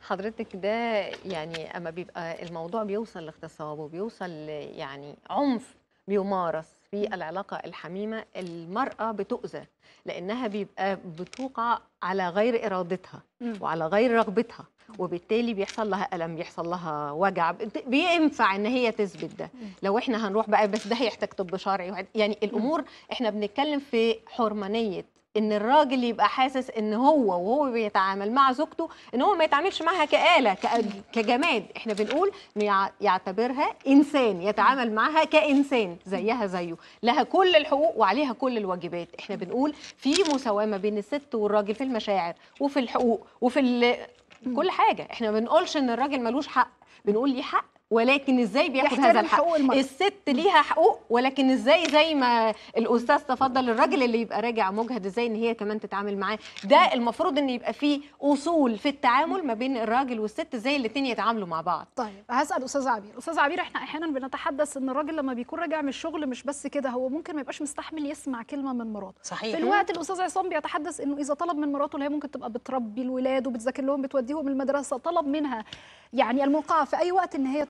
حضرتك ده يعني اما بيبقى الموضوع بيوصل لاغتصاب وبيوصل ل- يعني عنف بيمارس في العلاقة الحميمة المرأة بتؤذى لأنها بيبقى بتوقع على غير إرادتها مم. وعلى غير رغبتها وبالتالي بيحصل لها ألم بيحصل لها وجع بت- بينفع إن هي تثبت ده لو إحنا هنروح بقى بس ده هيحتاج طب شرعي وهد- يعني الأمور إحنا بنتكلم في حرمانية ان الراجل يبقى حاسس ان هو وهو بيتعامل مع زوجته ان هو ما يتعاملش معها كآلة كأ- كجماد احنا بنقول انه يع- يعتبرها انسان يتعامل معها كانسان زيها زيه لها كل الحقوق وعليها كل الواجبات احنا بنقول في مساواة ما بين الست والراجل في المشاعر وفي الحقوق وفي ال- كل حاجة احنا ما بنقولش ان الراجل ملوش حق بنقول ليه حق ولكن ازاي بياخد يحترم هذا الحق حقوق المرأة. الست ليها حقوق ولكن ازاي زي ما الاستاذ تفضل الراجل اللي يبقى راجع مجهد ازاي ان هي كمان تتعامل معاه ده المفروض ان يبقى فيه اصول في التعامل ما بين الراجل والست ازاي الاثنين يتعاملوا مع بعض طيب هسال استاذ عبير استاذ عبير احنا احيانا بنتحدث ان الراجل لما بيكون راجع من الشغل مش بس كده هو ممكن ما يبقاش مستحمل يسمع كلمه من مراته صحيح في الوقت الاستاذ عصام بيتحدث انه اذا طلب من مراته اللي هي ممكن تبقى بتربي الولاد وبتذاكر لهم بتوديهم المدرسه طلب منها يعني الموقعه في اي وقت ان هي